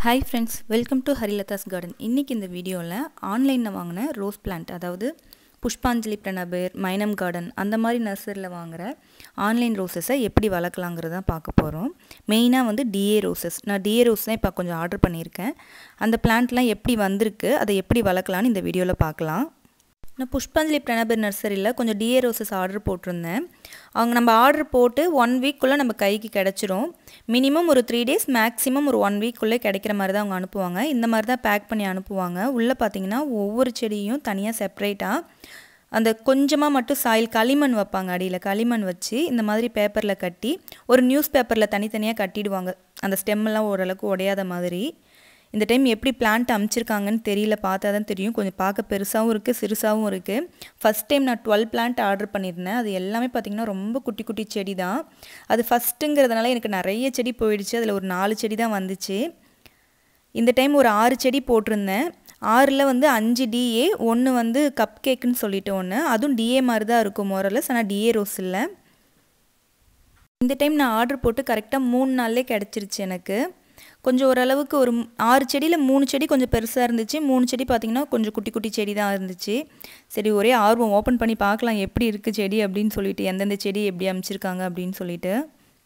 hi friends welcome to Harilatha's garden இன்றைக்கி இந்த வீடியோவில் ஆன்லைனில் வாங்கின ரோஸ் பிளான்ட் அதாவது புஷ்பாஞ்சலி பிரணபேர் மைனம் கார்டன் அந்த மாதிரி நர்சரியில் வாங்குகிற ஆன்லைன் ரோசஸை எப்படி வளர்க்கலாங்கிறத தான் பார்க்க போகிறோம் மெயினாக வந்து டிஏ ரோசஸ் நான் டிஏ ரோஸ் தான் இப்போ கொஞ்சம் ஆர்டர் பண்ணியிருக்கேன் அந்த பிளான்ட்லாம் எப்படி வந்திருக்கு அதை எப்படி வளர்க்கலான்னு இந்த வீடியோவில் பார்க்கலாம் நான் புஷ்பாஞ்சலி பிரணபர் நர்சரியில் கொஞ்சம் டிஏ ரோசஸ் ஆர்டர் போட்டிருந்தேன் அவங்க நம்ம ஆர்டர் போட்டு ஒன் வீக்குள்ளே நம்ம கைக்கு கிடச்சிரும் மினிமம் ஒரு த்ரீ டேஸ் மேக்ஸிமம் ஒரு ஒன் வீக்குள்ளே கிடைக்கிற மாதிரி தான் அவங்க அனுப்புவாங்க இந்த மாதிரி தான் பேக் பண்ணி அனுப்புவாங்க உள்ளே பார்த்தீங்கன்னா ஒவ்வொரு செடியும் தனியாக செப்ரேட்டாக அந்த கொஞ்சமாக மட்டும் சாயில் களிமண் வைப்பாங்க அடியில் களிமண் வச்சு இந்த மாதிரி பேப்பரில் கட்டி ஒரு நியூஸ் பேப்பரில் தனித்தனியாக கட்டிடுவாங்க அந்த ஸ்டெம்மெல்லாம் ஓரளவுக்கு உடையாத மாதிரி இந்த டைம் எப்படி பிளான்ட் அமைச்சிருக்காங்கன்னு தெரியல பார்த்தா தான் தெரியும் கொஞ்சம் பார்க்க பெருசாகவும் இருக்குது சிறுசாகவும் இருக்குது ஃபஸ்ட் டைம் நான் டுவெல் பிளான்ட் ஆர்டர் பண்ணியிருந்தேன் அது எல்லாமே பார்த்திங்கன்னா ரொம்ப குட்டி குட்டி செடி தான் அது ஃபஸ்ட்டுங்கிறதுனால எனக்கு நிறைய செடி போயிடுச்சு அதில் ஒரு நாலு செடி தான் வந்துச்சு இந்த டைம் ஒரு ஆறு செடி போட்டிருந்தேன் ஆறில் வந்து அஞ்சு டிஏ ஒன்று வந்து கப் கேக்குன்னு சொல்லிட்டு ஒன்று அதுவும் டிஏ மாதிரி தான் இருக்கும் மோரலஸ் ஆனால் டிஏ ரோஸ் இல்லை இந்த டைம் நான் ஆர்டர் போட்டு கரெக்டாக மூணு நாள்லேயே கிடச்சிருச்சு எனக்கு கொஞ்சம் ஓரளவுக்கு ஒரு ஆறு செடியில் மூணு செடி கொஞ்சம் பெருசாக இருந்துச்சு மூணு செடி பார்த்திங்கன்னா கொஞ்சம் குட்டி குட்டி செடி தான் இருந்துச்சு சரி ஒரே ஆர்வம் ஓப்பன் பண்ணி பார்க்கலாம் எப்படி இருக்குது செடி அப்படின்னு சொல்லிட்டு எந்தெந்த செடி எப்படி அமைச்சிருக்காங்க அப்படின்னு சொல்லிட்டு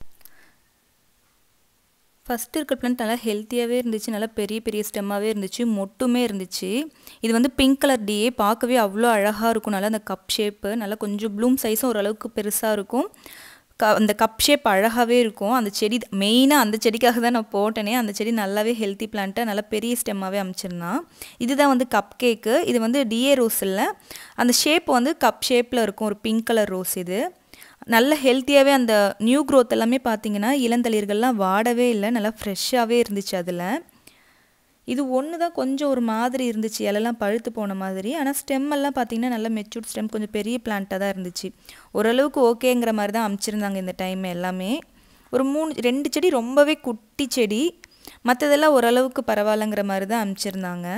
ஃபஸ்ட்டு இருக்கிற பிளான்ட் நல்லா ஹெல்த்தியாகவே இருந்துச்சு நல்லா பெரிய பெரிய ஸ்டெம்மாகவே இருந்துச்சு மொட்டுமே இருந்துச்சு இது வந்து பிங்க் கலர் டியே பார்க்கவே அவ்வளோ அழகாக இருக்கும் நல்லா அந்த கப் ஷேப்பு நல்லா கொஞ்சம் ப்ளூம் சைஸும் ஓரளவுக்கு பெருசாக இருக்கும் க அந்த கப் ஷேப் அழகாகவே இருக்கும் அந்த செடி மெயினாக அந்த செடிக்காக தான் நான் போட்டேனே அந்த செடி நல்லாவே ஹெல்த்தி பிளான்ட்டை நல்லா பெரிய ஸ்டெம்மாகவே அமைச்சிருந்தான் இதுதான் வந்து கப் கேக்கு இது வந்து டிஏ ரோஸ் இல்லை அந்த ஷேப் வந்து கப் ஷேப்பில் இருக்கும் ஒரு பிங்க் கலர் ரோஸ் இது நல்ல ஹெல்த்தியாகவே அந்த நியூ க்ரோத் எல்லாமே பார்த்தீங்கன்னா இளந்தளிர்கள்லாம் வாடவே இல்லை நல்லா ஃப்ரெஷ்ஷாகவே இருந்துச்சு அதில் இது ஒன்று தான் கொஞ்சம் ஒரு மாதிரி இருந்துச்சு இலெல்லாம் பழுத்து போன மாதிரி ஆனால் ஸ்டெம் எல்லாம் பார்த்தீங்கன்னா நல்லா மெச்சூர்ட் ஸ்டெம் கொஞ்சம் பெரிய பிளான்ட்டாக தான் இருந்துச்சு ஓரளவுக்கு ஓகேங்கிற மாதிரி தான் அமைச்சிருந்தாங்க இந்த டைம் எல்லாமே ஒரு மூணு ரெண்டு செடி ரொம்பவே குட்டி செடி மற்றதெல்லாம் ஓரளவுக்கு பரவாயில்லங்கிற மாதிரி தான் அமைச்சிருந்தாங்க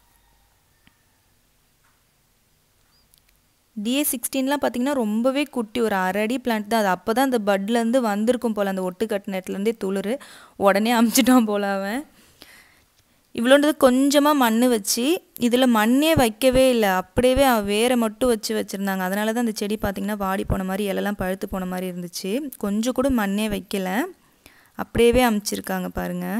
டிஏ சிக்ஸ்டீன்லாம் பார்த்தீங்கன்னா ரொம்பவே குட்டி ஒரு அரடி பிளான்ட் தான் அது அப்போ தான் அந்த பட்லேருந்து வந்திருக்கும் போல் அந்த ஒட்டு கட்டினத்துலேருந்தே துளிர் உடனே அமுச்சிட்டான் போல அவன் இவ்வளோன்றது கொஞ்சமாக மண் வச்சு இதில் மண்ணே வைக்கவே இல்லை அப்படியே வேரை மட்டும் வச்சு வச்சுருந்தாங்க அதனால தான் அந்த செடி பார்த்திங்கன்னா வாடி போன மாதிரி இலெல்லாம் பழுத்து போன மாதிரி இருந்துச்சு கொஞ்சம் கூட மண்ணே வைக்கல அப்படியே அமைச்சிருக்காங்க பாருங்கள்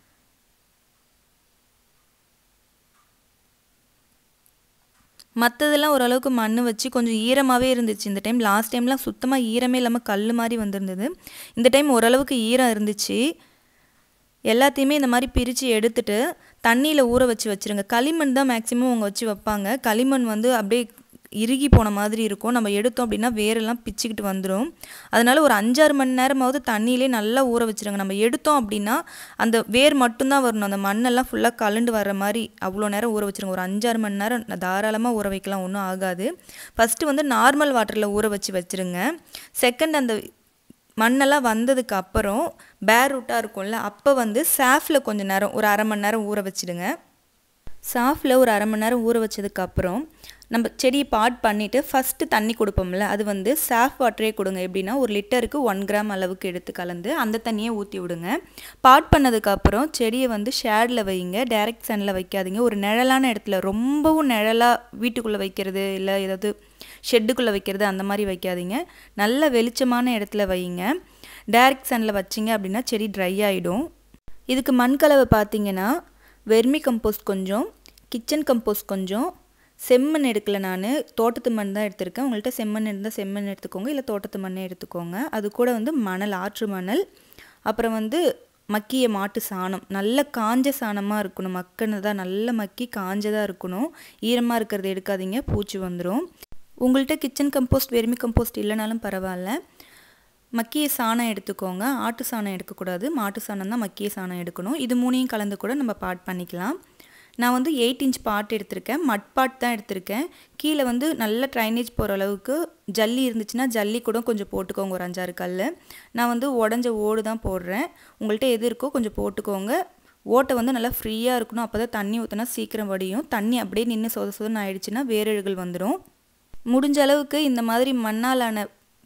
மற்றதெல்லாம் ஓரளவுக்கு மண் வச்சு கொஞ்சம் ஈரமாகவே இருந்துச்சு இந்த டைம் லாஸ்ட் டைம்லாம் சுத்தமாக ஈரமே இல்லாமல் கல் மாதிரி வந்திருந்தது இந்த டைம் ஓரளவுக்கு ஈரம் இருந்துச்சு எல்லாத்தையுமே இந்த மாதிரி பிரித்து எடுத்துட்டு தண்ணியில் ஊற வச்சு வச்சுருங்க களிமண் தான் மேக்ஸிமம் அவங்க வச்சு வைப்பாங்க களிமண் வந்து அப்படியே இறுகி போன மாதிரி இருக்கும் நம்ம எடுத்தோம் அப்படின்னா வேரெல்லாம் பிச்சுக்கிட்டு வந்துடும் அதனால் ஒரு அஞ்சாறு மணி நேரமாவது தண்ணியிலே நல்லா ஊற வச்சுருங்க நம்ம எடுத்தோம் அப்படின்னா அந்த வேர் மட்டும்தான் வரணும் அந்த மண்ணெல்லாம் ஃபுல்லாக கலண்டு வர மாதிரி அவ்வளோ நேரம் ஊற வச்சுருங்க ஒரு அஞ்சாறு மணி நேரம் தாராளமாக ஊற வைக்கலாம் ஒன்றும் ஆகாது ஃபஸ்ட்டு வந்து நார்மல் வாட்டரில் ஊற வச்சு வச்சுருங்க செகண்ட் அந்த மண்ணெல்லாம் வந்ததுக்கு அப்புறம் பேர் ரூட்டாக இருக்கும்ல அப்போ வந்து சாஃபில் கொஞ்சம் நேரம் ஒரு அரை மணி நேரம் ஊற வச்சுடுங்க சாஃபில் ஒரு அரை மணி நேரம் ஊற வச்சதுக்கப்புறம் நம்ம செடியை பாட் பண்ணிவிட்டு ஃபஸ்ட்டு தண்ணி கொடுப்போம்ல அது வந்து சாஃப் வாட்டரே கொடுங்க எப்படின்னா ஒரு லிட்டருக்கு ஒன் கிராம் அளவுக்கு எடுத்து கலந்து அந்த தண்ணியை ஊற்றி விடுங்க பாட் பண்ணதுக்கப்புறம் செடியை வந்து ஷேடில் வைங்க டைரக்ட் சனில் வைக்காதீங்க ஒரு நிழலான இடத்துல ரொம்பவும் நிழலாக வீட்டுக்குள்ளே வைக்கிறது இல்லை ஏதாவது ஷெட்டுக்குள்ளே வைக்கிறது அந்த மாதிரி வைக்காதீங்க நல்ல வெளிச்சமான இடத்துல வைங்க டைரக்ட் சனில் வச்சிங்க அப்படின்னா செடி ட்ரை ஆகிடும் இதுக்கு மண்கலவை பார்த்தீங்கன்னா வெர்மி கம்போஸ்ட் கொஞ்சம் கிச்சன் கம்போஸ்ட் கொஞ்சம் செம்மண் எடுக்கல நான் தோட்டத்து மண் தான் எடுத்திருக்கேன் உங்கள்கிட்ட செம்மண் இருந்தால் செம்மண் எடுத்துக்கோங்க இல்லை தோட்டத்து மண்ணே எடுத்துக்கோங்க அது கூட வந்து மணல் ஆற்று மணல் அப்புறம் வந்து மக்கிய மாட்டு சாணம் நல்ல காஞ்ச சாணமாக இருக்கணும் மக்கினதாக நல்ல மக்கி காஞ்சதாக இருக்கணும் ஈரமாக இருக்கிறத எடுக்காதீங்க பூச்சி வந்துடும் உங்கள்கிட்ட கிச்சன் கம்போஸ்ட் வெறுமி கம்போஸ்ட் இல்லைனாலும் பரவாயில்ல மக்கிய சாணம் எடுத்துக்கோங்க ஆட்டு சாணம் எடுக்கக்கூடாது மாட்டு சாணம் தான் மக்கிய சாணம் எடுக்கணும் இது மூணையும் கலந்து கூட நம்ம பாட் பண்ணிக்கலாம் நான் வந்து எயிட் இன்ச் பாட் எடுத்திருக்கேன் மட் பாட் தான் எடுத்திருக்கேன் கீழே வந்து நல்ல ட்ரைனேஜ் போகிற அளவுக்கு ஜல்லி இருந்துச்சுன்னா ஜல்லி கூட கொஞ்சம் போட்டுக்கோங்க ஒரு அஞ்சாறு கல் நான் வந்து உடஞ்ச ஓடு தான் போடுறேன் உங்கள்கிட்ட எது இருக்கோ கொஞ்சம் போட்டுக்கோங்க ஓட்டை வந்து நல்லா ஃப்ரீயாக இருக்கணும் அப்போ தான் தண்ணி ஊற்றினா சீக்கிரம் வடியும் தண்ணி அப்படியே நின்று சொத சொதன்னு ஆயிடுச்சுன்னா வேரழுகள் வந்துடும் முடிஞ்ச அளவுக்கு இந்த மாதிரி மண்ணாலான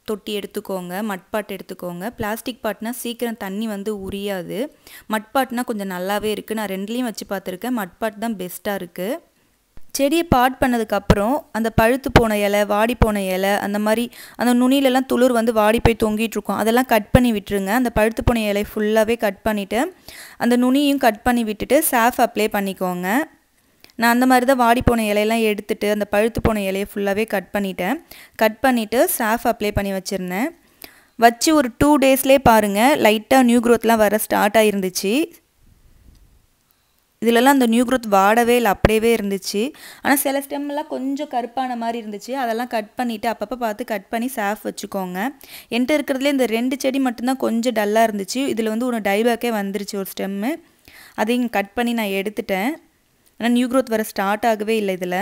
தொட்டி எடுத்துக்கோங்க மட்பாட் எடுத்துக்கோங்க பிளாஸ்டிக் பாட்னா சீக்கிரம் தண்ணி வந்து உரியாது மட்பாட்னா கொஞ்சம் நல்லாவே இருக்குது நான் ரெண்டுலேயும் வச்சு பார்த்துருக்கேன் மட்பாட் தான் பெஸ்ட்டாக இருக்குது செடியை பாட் பண்ணதுக்கப்புறம் அந்த பழுத்து போன இலை வாடி போன இலை அந்த மாதிரி அந்த நுனியிலலாம் துளிர் வந்து வாடி போய் தொங்கிட்டு இருக்கும் அதெல்லாம் கட் பண்ணி விட்டுருங்க அந்த பழுத்து போன இலை ஃபுல்லாகவே கட் பண்ணிவிட்டு அந்த நுனியும் கட் பண்ணி விட்டுட்டு சாஃப் அப்ளை பண்ணிக்கோங்க நான் அந்த மாதிரி தான் வாடி போன இலையெல்லாம் எடுத்துட்டு அந்த பழுத்து போன இலையை ஃபுல்லாகவே கட் பண்ணிட்டேன் கட் பண்ணிவிட்டு சாஃப் அப்ளை பண்ணி வச்சுருந்தேன் வச்சு ஒரு டூ டேஸ்லேயே பாருங்கள் லைட்டாக நியூ க்ரோத்லாம் வர ஸ்டார்ட் ஆகிருந்துச்சு இதிலலாம் அந்த நியூ க்ரோத் வாடவே இல்லை அப்படியே இருந்துச்சு ஆனால் சில ஸ்டெம்மெல்லாம் கொஞ்சம் கருப்பான மாதிரி இருந்துச்சு அதெல்லாம் கட் பண்ணிவிட்டு அப்பப்போ பார்த்து கட் பண்ணி சாஃப் வச்சுக்கோங்க என்கிட்ட இருக்கிறதுல இந்த ரெண்டு செடி மட்டும்தான் கொஞ்சம் டல்லாக இருந்துச்சு இதில் வந்து ஒன்று டைபேக்கே வந்துருச்சு ஒரு ஸ்டெம்மு அதையும் கட் பண்ணி நான் எடுத்துட்டேன் ஆனால் நியூ க்ரோத் வர ஸ்டார்ட் ஆகவே இல்லை இதில்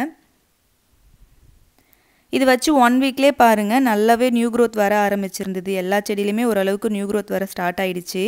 இது வச்சு ஒன் வீக்லேயே பாருங்கள் நல்லாவே நியூ க்ரோத் வர ஆரம்பிச்சிருந்தது எல்லா செடியிலையுமே ஓரளவுக்கு நியூ க்ரோத் வர ஸ்டார்ட் ஆயிடுச்சு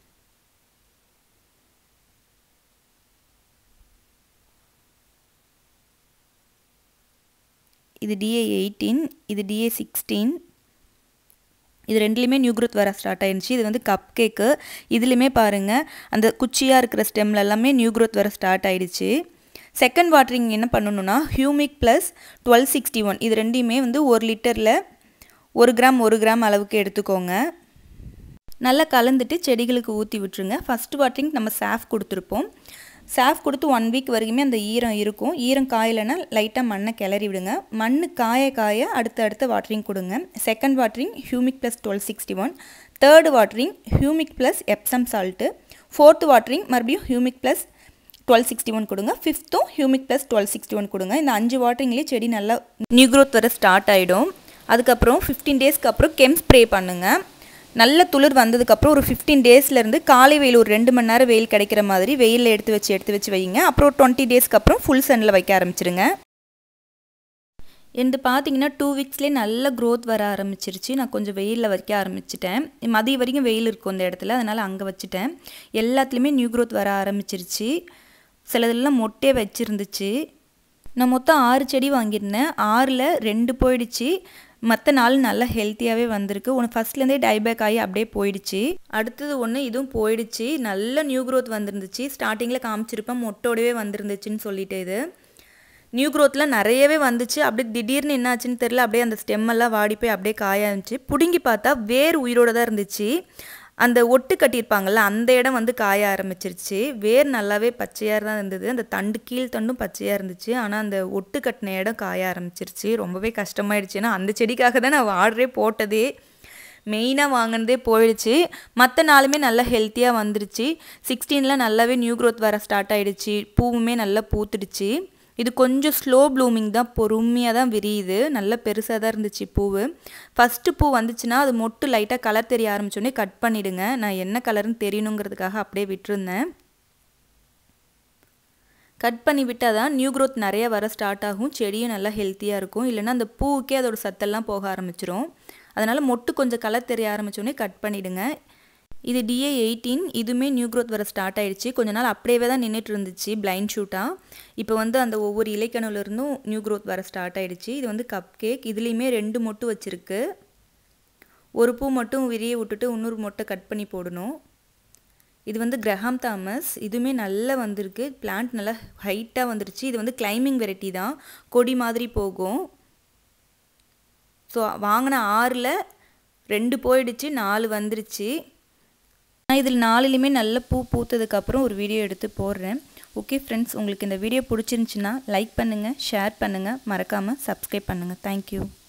இது டிஏ எயிட்டீன் இது டிஏ சிக்ஸ்டீன் இது ரெண்டுலேயுமே நியூ க்ரோத் வர ஸ்டார்ட் ஆயிடுச்சு இது வந்து கப் கேக்கு இதுலேயுமே பாருங்கள் அந்த குச்சியாக இருக்கிற ஸ்டெம்ல எல்லாமே நியூ க்ரோத் வர ஸ்டார்ட் ஆயிடுச்சு செகண்ட் வாட்டரிங் என்ன பண்ணணுன்னா humic plus twelve sixty one இது ரெண்டையுமே வந்து ஒரு லிட்டரில் ஒரு கிராம் ஒரு கிராம் அளவுக்கு எடுத்துக்கோங்க நல்லா கலந்துட்டு செடிகளுக்கு ஊற்றி விட்டுருங்க ஃபஸ்ட்டு வாட்டரிங் நம்ம சாஃப் கொடுத்துருப்போம் சாஃப் கொடுத்து ஒன் வீக் வரைக்குமே அந்த ஈரம் இருக்கும் ஈரம் காயலைன்னா லைட்டாக மண்ணை கிளறி விடுங்க மண் காய காய அடுத்த அடுத்த வாட்டரிங் கொடுங்க second watering humic plus twelve sixty one third watering humic plus Epsom salt fourth watering மறுபடியும் humic plus twelve sixty one கொடுங்க ஃபிஃப்த்தும் humic plus twelve sixty one கொடுங்க இந்த அஞ்சு வாட்டரிங்லேயே செடி நல்லா நியூ க்ரோத் வர ஸ்டார்ட் ஆகிடும் அதுக்கப்புறம் ஃபிஃப்டீன் டேஸ்க்கு அப்புறம் கெம் ஸ்ப்ரே பண்ணுங்கள் நல்ல துளிர் வந்ததுக்கப்புறம் ஒரு ஃபிஃப்டீன் டேஸ்லேருந்து காலை வெயில் ஒரு ரெண்டு மணி நேரம் வெயில் கிடைக்கிற மாதிரி வெயிலில் எடுத்து வச்சு எடுத்து வச்சு வைங்க அப்புறம் டுவெண்ட்டி டேஸ்க்கு அப்புறம் ஃபுல் சன்னில் வைக்க ஆரம்பிச்சிருங்க எந்து பார்த்தீங்கன்னா டூ வீக்ஸ்லேயே நல்ல க்ரோத் வர ஆரம்பிச்சிருச்சு நான் கொஞ்சம் வெயிலில் வைக்க ஆரம்பிச்சிட்டேன் மதிய வரைக்கும் வெயில் இருக்கும் அந்த இடத்துல அதனால் அங்கே வச்சுட்டேன் எல்லாத்துலேயுமே நியூ க்ரோத் வர ஆரம்பிச்சிருச்சு சிலதெல்லாம் மொட்டே வச்சுருந்துச்சு நான் மொத்தம் ஆறு செடி வாங்கியிருந்தேன் ஆறில் ரெண்டு போயிடுச்சு மற்ற நாள் நல்லா ஹெல்த்தியாகவே வந்திருக்கு ஒன்று ஃபஸ்ட்லேருந்தே டைபேக் ஆகி அப்படியே போயிடுச்சு அடுத்தது ஒன்று இதுவும் போயிடுச்சு நல்ல நியூ க்ரோத் வந்துருந்துச்சு ஸ்டார்டிங்கில் காமிச்சிருப்பேன் மொட்டோடவே வந்துருந்துச்சுன்னு சொல்லிட்டு இது நியூ க்ரோத்லாம் நிறையவே வந்துச்சு அப்படியே திடீர்னு என்னாச்சுன்னு தெரில அப்படியே அந்த ஸ்டெம்மெல்லாம் வாடி போய் அப்படியே காய இருந்துச்சு பிடுங்கி பார்த்தா வேர் உயிரோடு தான் இருந்துச்சு அந்த ஒட்டு கட்டியிருப்பாங்கள்ல அந்த இடம் வந்து காய ஆரம்பிச்சிருச்சு வேர் நல்லாவே பச்சையாக தான் இருந்தது அந்த தண்டு கீழ் தண்டும் பச்சையாக இருந்துச்சு ஆனால் அந்த ஒட்டு கட்டின இடம் காய ஆரம்பிச்சிருச்சு ரொம்பவே கஷ்டமாயிடுச்சு ஏன்னா அந்த செடிக்காக தான் நான் ஆர்டரே போட்டதே மெயினாக வாங்கினதே போயிடுச்சு மற்ற நாளுமே நல்லா ஹெல்த்தியாக வந்துருச்சு சிக்ஸ்டீனில் நல்லாவே நியூ க்ரோத் வர ஸ்டார்ட் ஆகிடுச்சு பூவுமே நல்லா பூத்துடுச்சு இது கொஞ்சம் ஸ்லோ ப்ளூமிங் தான் பொறுமையாக தான் விரியுது நல்ல பெருசாக தான் இருந்துச்சு பூவு ஃபஸ்ட்டு பூ வந்துச்சுன்னா அது மொட்டு லைட்டாக கலர் தெரிய ஆரம்பிச்சோடனே கட் பண்ணிவிடுங்க நான் என்ன கலர்னு தெரியணுங்கிறதுக்காக அப்படியே விட்டுருந்தேன் கட் பண்ணி விட்டால் தான் நியூ க்ரோத் நிறைய வர ஸ்டார்ட் ஆகும் செடியும் நல்லா ஹெல்த்தியாக இருக்கும் இல்லைன்னா அந்த பூவுக்கே அதோட சத்தெல்லாம் போக ஆரம்பிச்சிரும் அதனால் மொட்டு கொஞ்சம் கலர் தெரிய ஆரம்பித்தோடனே கட் பண்ணிவிடுங்க இது டிஏ எயிட்டீன் இதுவுமே நியூ க்ரோத் வர ஸ்டார்ட் ஆயிடுச்சு கொஞ்ச நாள் அப்படியே தான் நின்றுட்டு இருந்துச்சு பிளைண்ட் ஷூட்டாக இப்போ வந்து அந்த ஒவ்வொரு இலைக்கணுலேருந்தும் நியூ க்ரோத் வர ஸ்டார்ட் ஆயிடுச்சு இது வந்து கப் கேக் இதுலேயுமே ரெண்டு மொட்டு வச்சுருக்கு ஒரு பூ மட்டும் விரிய விட்டுட்டு இன்னொரு மொட்டை கட் பண்ணி போடணும் இது வந்து கிரஹாம் தாமஸ் இதுவுமே நல்லா வந்திருக்கு பிளான்ட் நல்லா ஹைட்டாக வந்துருச்சு இது வந்து கிளைம்பிங் வெரைட்டி தான் கொடி மாதிரி போகும் ஸோ வாங்கின ஆறில் ரெண்டு போயிடுச்சு நாலு வந்துருச்சு நான் இதில் நாலுலேயுமே நல்ல பூ பூத்ததுக்கப்புறம் ஒரு வீடியோ எடுத்து போடுறேன் ஓகே ஃப்ரெண்ட்ஸ் உங்களுக்கு இந்த வீடியோ பிடிச்சிருந்துச்சின்னா லைக் பண்ணுங்கள் ஷேர் பண்ணுங்கள் மறக்காமல் சப்ஸ்கிரைப் பண்ணுங்கள் தேங்க்யூ